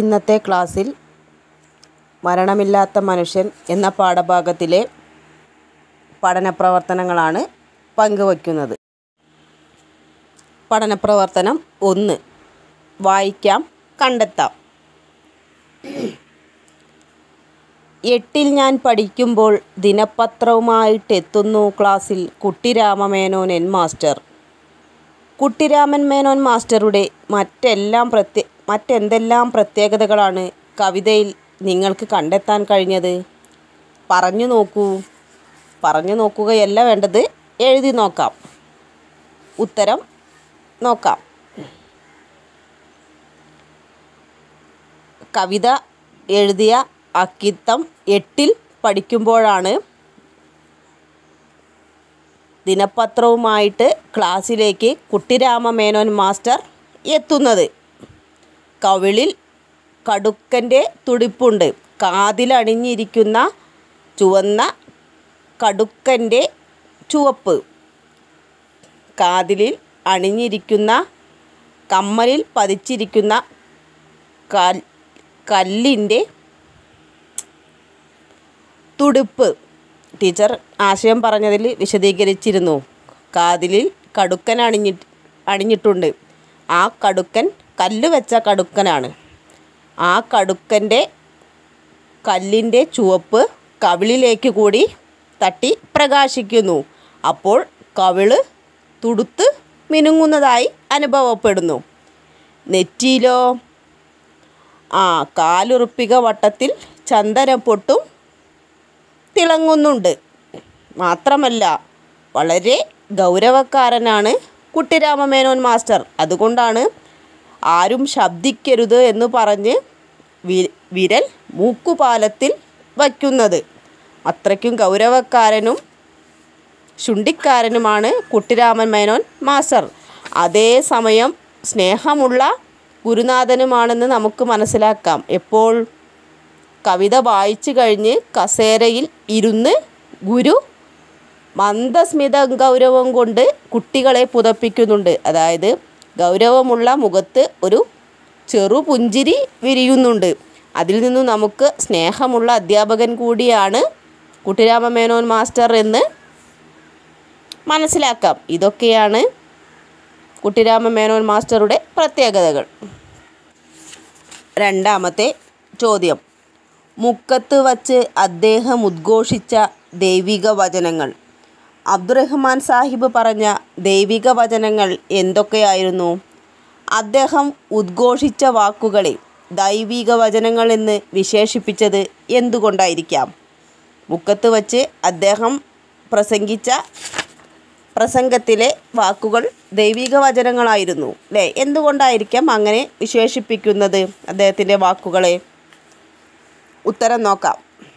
ഇന്നത്തെ ക്ലാസ്സിൽ മരണമില്ലാത്ത മനുഷ്യൻ എന്ന പാഠഭാഗത്തിലെ പഠന പ്രവർത്തനങ്ങളാണ് പങ്കുവയ്ക്കുന്നത് പഠന പ്രവർത്തനം ഒന്ന് വായിക്കാം കണ്ടെത്താം എട്ടിൽ ഞാൻ പഠിക്കുമ്പോൾ ദിനപത്രവുമായിട്ടെത്തുന്നു ക്ലാസ്സിൽ കുട്ടിരാമമേനോൻ എൻ മാസ്റ്റർ കുട്ടിരാമൻ മേനോൻ മാസ്റ്ററുടെ മറ്റെല്ലാം പ്രത്യേ മറ്റെന്തെല്ലാം പ്രത്യേകതകളാണ് കവിതയിൽ നിങ്ങൾക്ക് കണ്ടെത്താൻ കഴിഞ്ഞത് പറഞ്ഞു നോക്കൂ പറഞ്ഞു നോക്കുകയല്ല വേണ്ടത് എഴുതി നോക്കാം ഉത്തരം നോക്കാം കവിത എഴുതിയ അക്കിത്തം എട്ടിൽ പഠിക്കുമ്പോഴാണ് ദിനപത്രവുമായിട്ട് ക്ലാസ്സിലേക്ക് കുട്ടിരാമ മേനോൻ മാസ്റ്റർ എത്തുന്നത് കവിളിൽ കടുക്കൻ്റെ തുടിപ്പുണ്ട് കാതിലണിഞ്ഞിരിക്കുന്ന ചുവന്ന കടുക്കൻ്റെ ചുവപ്പ് കാതിലിൽ അണിഞ്ഞിരിക്കുന്ന കമ്മലിൽ പതിച്ചിരിക്കുന്ന കൽ കല്ലിൻ്റെ തുടുപ്പ് ടീച്ചർ ആശയം പറഞ്ഞതിൽ വിശദീകരിച്ചിരുന്നു കാതിലിൽ കടുക്കൻ അണിഞ്ഞി അണിഞ്ഞിട്ടുണ്ട് ആ കടുക്കൻ കല്ല് വെച്ച കടുക്കനാണ് ആ കടുക്കൻ്റെ കല്ലിൻ്റെ ചുവപ്പ് കവിളിലേക്ക് കൂടി തട്ടി പ്രകാശിക്കുന്നു അപ്പോൾ കവിള് തുടുത്ത് മിനുങ്ങുന്നതായി അനുഭവപ്പെടുന്നു നെറ്റിയിലോ ആ കാലുറുപ്പിക വട്ടത്തിൽ ചന്ദനപ്പൊട്ടും തിളങ്ങുന്നുണ്ട് മാത്രമല്ല വളരെ ഗൗരവക്കാരനാണ് കുട്ടിരാമമേനോൻ മാസ്റ്റർ അതുകൊണ്ടാണ് ആരും ശബ്ദിക്കരുത് എന്ന് പറഞ്ഞ് വി- വിരൽ മൂക്കുപാലത്തിൽ വയ്ക്കുന്നത് അത്രയ്ക്കും ഗൗരവക്കാരനും ശുണ്ടിക്കാരനുമാണ് കുട്ടിരാമൻ മേനോൻ മാസ്റ്റർ അതേസമയം സ്നേഹമുള്ള ഗുരുനാഥനുമാണെന്ന് നമുക്ക് മനസ്സിലാക്കാം എപ്പോൾ കവിത വായിച്ചു കഴിഞ്ഞ് കസേരയിൽ ഇരുന്ന് ഗുരു മന്ദസ്മിത ഗൗരവം കൊണ്ട് കുട്ടികളെ പുതപ്പിക്കുന്നുണ്ട് അതായത് ഗൗരവമുള്ള മുഖത്ത് ഒരു ചെറുപുഞ്ചിരി വിരിയുന്നുണ്ട് അതിൽ നിന്നും നമുക്ക് സ്നേഹമുള്ള അധ്യാപകൻ കൂടിയാണ് കുട്ടിരാമ മേനോൻ മാസ്റ്റർ എന്ന് മനസ്സിലാക്കാം ഇതൊക്കെയാണ് കുട്ടിരാമ മേനോൻ മാസ്റ്ററുടെ പ്രത്യേകതകൾ രണ്ടാമത്തെ ചോദ്യം മുക്കത്ത് വച്ച് അദ്ദേഹം ഉദ്ഘോഷിച്ച ദൈവിക വചനങ്ങൾ അബ്ദുറഹ്മാൻ സാഹിബ് പറഞ്ഞ ദൈവിക വചനങ്ങൾ എന്തൊക്കെയായിരുന്നു അദ്ദേഹം ഉദ്ഘോഷിച്ച വാക്കുകളെ ദൈവിക വചനങ്ങൾ എന്ന് വിശേഷിപ്പിച്ചത് എന്തുകൊണ്ടായിരിക്കാം മുക്കത്ത് വച്ച് അദ്ദേഹം പ്രസംഗിച്ച പ്രസംഗത്തിലെ വാക്കുകൾ ദൈവിക വചനങ്ങളായിരുന്നു അല്ലേ എന്തുകൊണ്ടായിരിക്കാം അങ്ങനെ വിശേഷിപ്പിക്കുന്നത് അദ്ദേഹത്തിൻ്റെ വാക്കുകളെ ഉത്തരം നോക്കാം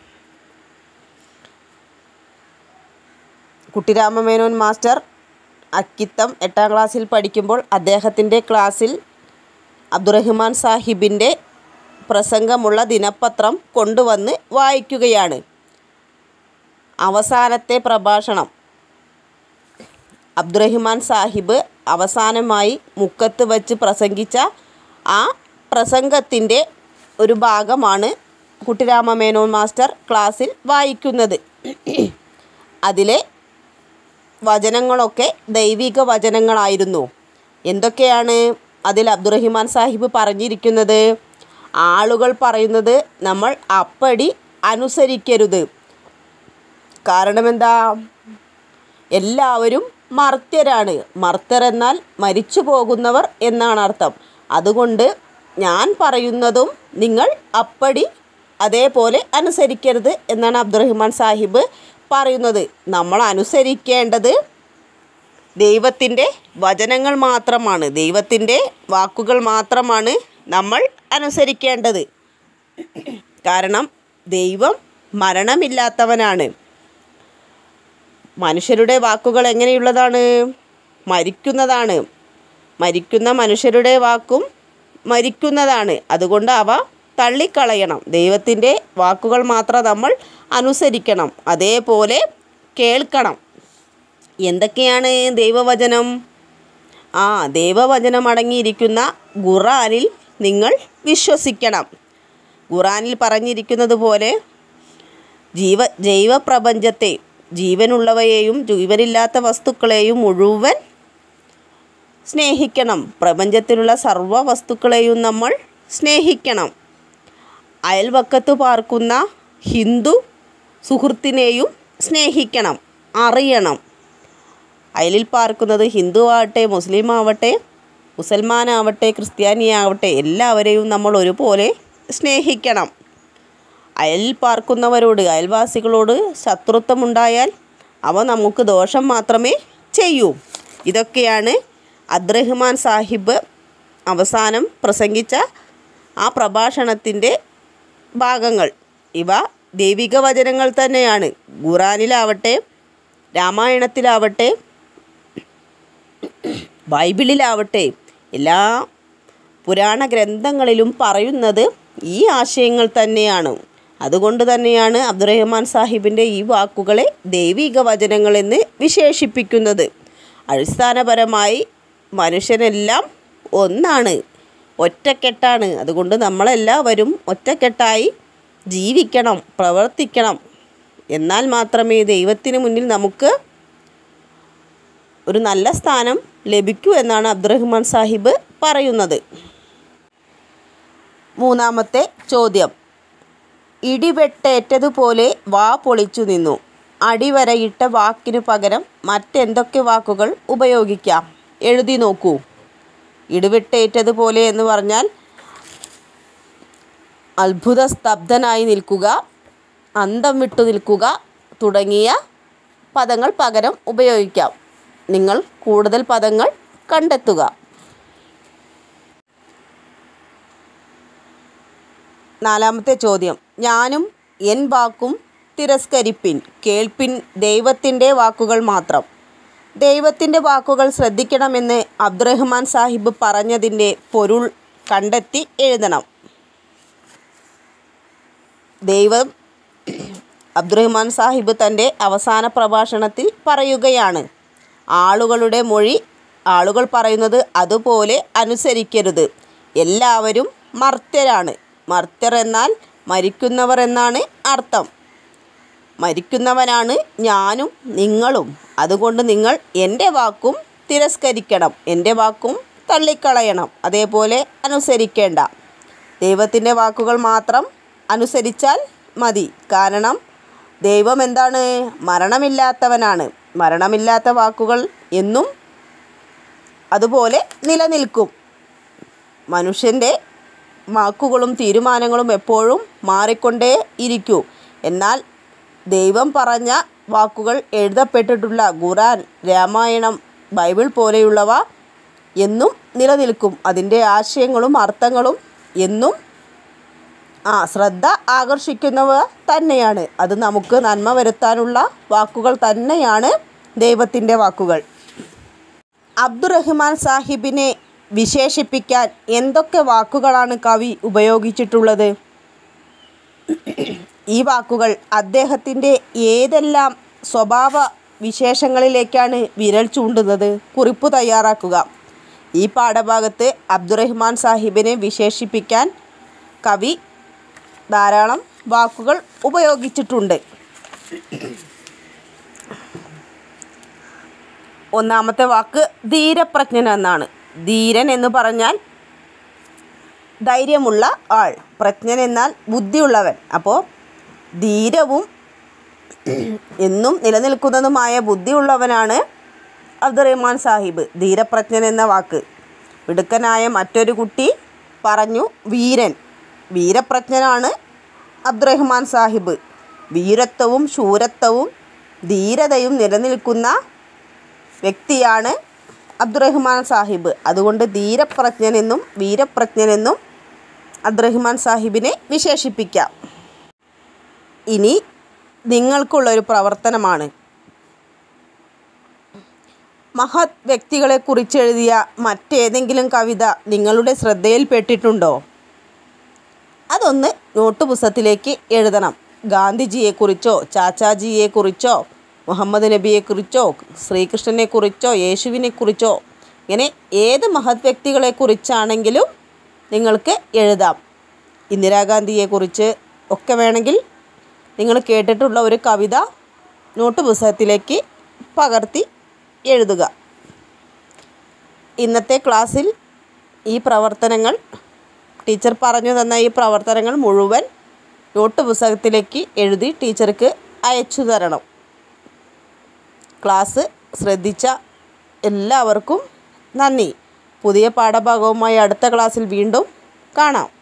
കുട്ടിരാമമേനോൻ മാസ്റ്റർ അക്കിത്തം എട്ടാം ക്ലാസ്സിൽ പഠിക്കുമ്പോൾ അദ്ദേഹത്തിൻ്റെ ക്ലാസ്സിൽ അബ്ദുറഹ്മാൻ സാഹിബിൻ്റെ പ്രസംഗമുള്ള ദിനപത്രം കൊണ്ടുവന്ന് വായിക്കുകയാണ് അവസാനത്തെ പ്രഭാഷണം അബ്ദുറഹിമാൻ സാഹിബ് അവസാനമായി മുക്കത്ത് വച്ച് പ്രസംഗിച്ച ആ പ്രസംഗത്തിൻ്റെ ഒരു ഭാഗമാണ് കുട്ടിരാമ മേനോൻ മാസ്റ്റർ ക്ലാസ്സിൽ വായിക്കുന്നത് അതിലെ വചനങ്ങളൊക്കെ ദൈവിക വചനങ്ങളായിരുന്നു എന്തൊക്കെയാണ് അതിൽ അബ്ദുറഹിമാൻ സാഹിബ് പറഞ്ഞിരിക്കുന്നത് ആളുകൾ പറയുന്നത് നമ്മൾ അപ്പടി അനുസരിക്കരുത് കാരണമെന്താ എല്ലാവരും മർത്യരാണ് മർത്യർ എന്നാൽ മരിച്ചു പോകുന്നവർ എന്നാണ് അർത്ഥം അതുകൊണ്ട് ഞാൻ പറയുന്നതും നിങ്ങൾ അപ്പടി അതേപോലെ അനുസരിക്കരുത് എന്നാണ് അബ്ദുറഹിമാൻ സാഹിബ് പറയുന്നത് നമ്മൾ അനുസരിക്കേണ്ടത് ദൈവത്തിൻ്റെ വചനങ്ങൾ മാത്രമാണ് ദൈവത്തിൻ്റെ വാക്കുകൾ മാത്രമാണ് നമ്മൾ അനുസരിക്കേണ്ടത് കാരണം ദൈവം മരണമില്ലാത്തവനാണ് മനുഷ്യരുടെ വാക്കുകൾ എങ്ങനെയുള്ളതാണ് മരിക്കുന്നതാണ് മരിക്കുന്ന മനുഷ്യരുടെ വാക്കും മരിക്കുന്നതാണ് അതുകൊണ്ട് അവ തള്ളിക്കളയണം ദൈവത്തിൻ്റെ വാക്കുകൾ മാത്രം നമ്മൾ അനുസരിക്കണം അതേപോലെ കേൾക്കണം എന്തൊക്കെയാണ് ദൈവവചനം ആ ദൈവവചനം അടങ്ങിയിരിക്കുന്ന ഖുറാനിൽ നിങ്ങൾ വിശ്വസിക്കണം ഖുറാനിൽ പറഞ്ഞിരിക്കുന്നത് പോലെ ജീവ ജൈവപ്രപഞ്ചത്തെ ജീവനുള്ളവയെയും ജീവനില്ലാത്ത വസ്തുക്കളെയും മുഴുവൻ സ്നേഹിക്കണം പ്രപഞ്ചത്തിലുള്ള സർവ്വ വസ്തുക്കളെയും നമ്മൾ സ്നേഹിക്കണം അയൽവക്കത്ത് പാർക്കുന്ന ഹിന്ദു സുഹൃത്തിനെയും സ്നേഹിക്കണം അറിയണം അയലിൽ പാർക്കുന്നത് ഹിന്ദു ആവട്ടെ മുസ്ലിം ആവട്ടെ മുസൽമാനാവട്ടെ ക്രിസ്ത്യാനിയാവട്ടെ എല്ലാവരെയും നമ്മൾ ഒരുപോലെ സ്നേഹിക്കണം അയലിൽ പാർക്കുന്നവരോട് അയൽവാസികളോട് ശത്രുത്വമുണ്ടായാൽ അവ നമുക്ക് ദോഷം മാത്രമേ ചെയ്യൂ ഇതൊക്കെയാണ് അബ്ദുറഹ്മാൻ സാഹിബ് അവസാനം പ്രസംഗിച്ച ആ പ്രഭാഷണത്തിൻ്റെ ഭാഗങ്ങൾ ഇവ ദൈവിക വചനങ്ങൾ തന്നെയാണ് ഖുറാനിലാവട്ടെ രാമായണത്തിലാവട്ടെ ബൈബിളിലാവട്ടെ എല്ലാ പുരാണ ഗ്രന്ഥങ്ങളിലും പറയുന്നത് ഈ ആശയങ്ങൾ തന്നെയാണ് അതുകൊണ്ട് തന്നെയാണ് അബ്ദുറഹ്മാൻ സാഹിബിൻ്റെ ഈ വാക്കുകളെ ദൈവിക വചനങ്ങളെന്ന് വിശേഷിപ്പിക്കുന്നത് അടിസ്ഥാനപരമായി മനുഷ്യനെല്ലാം ഒന്നാണ് ഒറ്റക്കെട്ടാണ് അതുകൊണ്ട് നമ്മളെല്ലാവരും ഒറ്റക്കെട്ടായി ജീവിക്കണം പ്രവർത്തിക്കണം എന്നാൽ മാത്രമേ ദൈവത്തിന് മുന്നിൽ നമുക്ക് ഒരു നല്ല സ്ഥാനം ലഭിക്കൂ എന്നാണ് അബ്ദുറഹ്മാൻ സാഹിബ് പറയുന്നത് മൂന്നാമത്തെ ചോദ്യം ഇടിവെട്ടേറ്റതുപോലെ വാ പൊളിച്ചു നിന്നു അടിവരയിട്ട വാക്കിനു പകരം മറ്റെന്തൊക്കെ വാക്കുകൾ ഉപയോഗിക്കാം എഴുതി നോക്കൂ ഇടിവെട്ടേറ്റതുപോലെ എന്ന് പറഞ്ഞാൽ അത്ഭുത സ്തബ്ധനായി നിൽക്കുക അന്തം വിട്ടു നിൽക്കുക തുടങ്ങിയ പദങ്ങൾ പകരം ഉപയോഗിക്കാം നിങ്ങൾ കൂടുതൽ പദങ്ങൾ കണ്ടെത്തുക നാലാമത്തെ ചോദ്യം ഞാനും എൻ വാക്കും തിരസ്കരിപ്പിൻ കേൾപ്പിൻ ദൈവത്തിൻ്റെ വാക്കുകൾ മാത്രം ദൈവത്തിൻ്റെ വാക്കുകൾ ശ്രദ്ധിക്കണമെന്ന് അബ്ദുറഹ്മാൻ സാഹിബ് പറഞ്ഞതിൻ്റെ പൊരുൾ കണ്ടെത്തി എഴുതണം ദൈവം അബ്ദുറഹ്മാൻ സാഹിബ് തൻ്റെ അവസാന പ്രഭാഷണത്തിൽ പറയുകയാണ് ആളുകളുടെ മൊഴി ആളുകൾ പറയുന്നത് അതുപോലെ അനുസരിക്കരുത് എല്ലാവരും മർത്യരാണ് മർത്യർ എന്നാൽ മരിക്കുന്നവർ എന്നാണ് അർത്ഥം മരിക്കുന്നവനാണ് ഞാനും നിങ്ങളും അതുകൊണ്ട് നിങ്ങൾ എൻ്റെ വാക്കും തിരസ്കരിക്കണം എൻ്റെ വാക്കും തള്ളിക്കളയണം അതേപോലെ അനുസരിക്കേണ്ട ദൈവത്തിൻ്റെ വാക്കുകൾ മാത്രം അനുസരിച്ചാൽ മതി കാരണം ദൈവം എന്താണ് മരണമില്ലാത്തവനാണ് മരണമില്ലാത്ത വാക്കുകൾ എന്നും അതുപോലെ നിലനിൽക്കും മനുഷ്യൻ്റെ വാക്കുകളും തീരുമാനങ്ങളും എപ്പോഴും മാറിക്കൊണ്ടേ ഇരിക്കൂ എന്നാൽ ദൈവം പറഞ്ഞ വാക്കുകൾ എഴുതപ്പെട്ടിട്ടുള്ള ഖുറാൻ രാമായണം ബൈബിൾ പോലെയുള്ളവ എന്നും നിലനിൽക്കും അതിൻ്റെ ആശയങ്ങളും അർത്ഥങ്ങളും എന്നും ആ ശ്രദ്ധ ആകർഷിക്കുന്നവ തന്നെയാണ് അത് നമുക്ക് നന്മ വരുത്താനുള്ള വാക്കുകൾ തന്നെയാണ് ദൈവത്തിൻ്റെ വാക്കുകൾ അബ്ദുറഹ്മാൻ സാഹിബിനെ വിശേഷിപ്പിക്കാൻ എന്തൊക്കെ വാക്കുകളാണ് കവി ഉപയോഗിച്ചിട്ടുള്ളത് ഈ വാക്കുകൾ അദ്ദേഹത്തിൻ്റെ ഏതെല്ലാം സ്വഭാവ വിശേഷങ്ങളിലേക്കാണ് വിരൽ ചൂണ്ടുന്നത് കുറിപ്പ് തയ്യാറാക്കുക ഈ പാഠഭാഗത്ത് അബ്ദുറഹ്മാൻ സാഹിബിനെ വിശേഷിപ്പിക്കാൻ കവി ധാരാളം വാക്കുകൾ ഉപയോഗിച്ചിട്ടുണ്ട് ഒന്നാമത്തെ വാക്ക് ധീരപ്രജ്ഞൻ എന്നാണ് ധീരൻ എന്ന് പറഞ്ഞാൽ ധൈര്യമുള്ള ആൾ പ്രജ്ഞൻ എന്നാൽ ബുദ്ധിയുള്ളവൻ അപ്പോൾ ധീരവും എന്നും നിലനിൽക്കുന്നതുമായ ബുദ്ധിയുള്ളവനാണ് അബ്ദുറഹ്മാൻ സാഹിബ് ധീരപ്രജ്ഞൻ എന്ന വാക്ക് മിടുക്കനായ മറ്റൊരു കുട്ടി പറഞ്ഞു വീരൻ വീരപ്രജ്ഞനാണ് അബ്ദുറഹ്മാൻ സാഹിബ് വീരത്വവും ശൂരത്വവും ധീരതയും നിലനിൽക്കുന്ന വ്യക്തിയാണ് അബ്ദുറഹ്മാൻ സാഹിബ് അതുകൊണ്ട് ധീരപ്രജ്ഞനെന്നും വീരപ്രജ്ഞനെന്നും അബ്ദുറഹ്മാൻ സാഹിബിനെ വിശേഷിപ്പിക്കാം ഇനി നിങ്ങൾക്കുള്ളൊരു പ്രവർത്തനമാണ് മഹത് വ്യക്തികളെക്കുറിച്ച് എഴുതിയ മറ്റേതെങ്കിലും കവിത നിങ്ങളുടെ ശ്രദ്ധയിൽപ്പെട്ടിട്ടുണ്ടോ അതൊന്ന് നോട്ട് പുസ്തകത്തിലേക്ക് എഴുതണം ഗാന്ധിജിയെക്കുറിച്ചോ ചാച്ചാജിയെക്കുറിച്ചോ മുഹമ്മദ് നബിയെക്കുറിച്ചോ ശ്രീകൃഷ്ണനെക്കുറിച്ചോ യേശുവിനെക്കുറിച്ചോ ഇങ്ങനെ ഏത് മഹത് വ്യക്തികളെക്കുറിച്ചാണെങ്കിലും നിങ്ങൾക്ക് എഴുതാം ഇന്ദിരാഗാന്ധിയെക്കുറിച്ച് ഒക്കെ വേണമെങ്കിൽ നിങ്ങൾ കേട്ടിട്ടുള്ള ഒരു കവിത നോട്ട് പുസ്തകത്തിലേക്ക് പകർത്തി എഴുതുക ഇന്നത്തെ ക്ലാസ്സിൽ ഈ പ്രവർത്തനങ്ങൾ ടീച്ചർ പറഞ്ഞു തന്ന ഈ പ്രവർത്തനങ്ങൾ മുഴുവൻ നോട്ട് പുസ്തകത്തിലേക്ക് എഴുതി ടീച്ചർക്ക് അയച്ചു തരണം ക്ലാസ് ശ്രദ്ധിച്ച എല്ലാവർക്കും നന്ദി പുതിയ പാഠഭാഗവുമായി അടുത്ത ക്ലാസ്സിൽ വീണ്ടും കാണാം